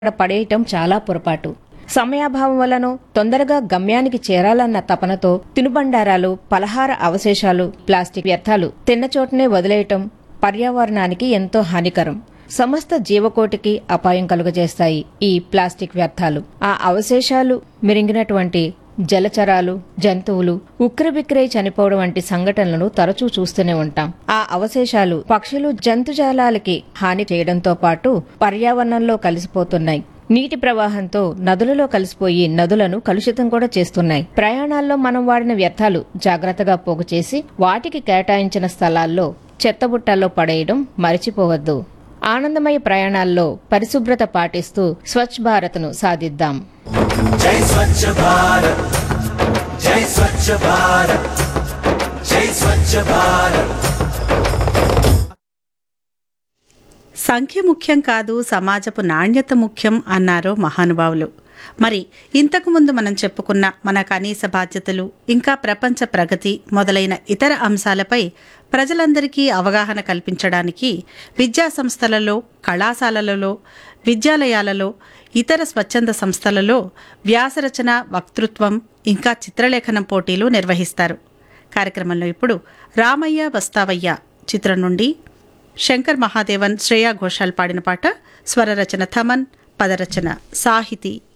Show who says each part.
Speaker 1: అక్కడ పడేయటం చాలా పొరపాటు సమయాభావం వలన తొందరగా గమ్యానికి చేరాలన్న తపనతో తినుబండారాలు పలహార అవశేషాలు ప్లాస్టిక్ వ్యర్థాలు తిన్న చోటనే వదిలేయటం పర్యావరణానికి ఎంతో హానికరం సమస్త జీవకోటికి అపాయం కలుగజేస్తాయి ఈ ప్లాస్టిక్ వ్యర్థాలు ఆ అవశేషాలు మిరింగినటువంటి జలచరాలు జంతువులు ఉక్కిరిబిక్కిరై చనిపోవడం వంటి సంఘటనలను తరచూ చూస్తూనే ఉంటాం ఆ అవశేషాలు పక్షులు జంతుజాలాలకి హాని చేయడంతో పాటు పర్యావరణంలో కలిసిపోతున్నాయి నీటి ప్రవాహంతో నదులలో కలిసిపోయి నదులను కలుషితం కూడా చేస్తున్నాయి ప్రయాణాల్లో మనం వాడిన వ్యర్థాలు జాగ్రత్తగా పోగు చేసి వాటికి కేటాయించిన స్థలాల్లో చెత్తబుట్టల్లో పడేయడం మరిచిపోవద్దు ఆనందమయ ప్రయాణాల్లో పరిశుభ్రత పాటిస్తూ స్వచ్ఛ భారత్ను సాధిద్దాం
Speaker 2: జై స్వచ్ఛ భారత్ జై స్వచ్ఛ భారత్ జై స్వచ్ఛ భారత్
Speaker 3: సంఖ్య ముఖ్యం కాదు సమాజపు నాణ్యత ముఖ్యం అన్నారు మహానుభావులు మరి ఇంతకు ముందు మనం చెప్పుకున్న మన కనీస బాధ్యతలు ఇంకా ప్రపంచ ప్రగతి మొదలైన ఇతర అంశాలపై ప్రజలందరికీ అవగాహన కల్పించడానికి విద్యా సంస్థలలో కళాశాలలలో విద్యాలయాలలో ఇతర స్వచ్ఛంద సంస్థలలో వ్యాసరచన వక్తృత్వం ఇంకా చిత్రలేఖనం పోటీలు నిర్వహిస్తారు కార్యక్రమంలో ఇప్పుడు రామయ్య వస్తావయ్య చిత్రం నుండి శంకర్ మహాదేవన్ శ్రేయా ఘోషాల్ పాడిన పాట స్వరరచన థమన్ పదరచన సాహితీ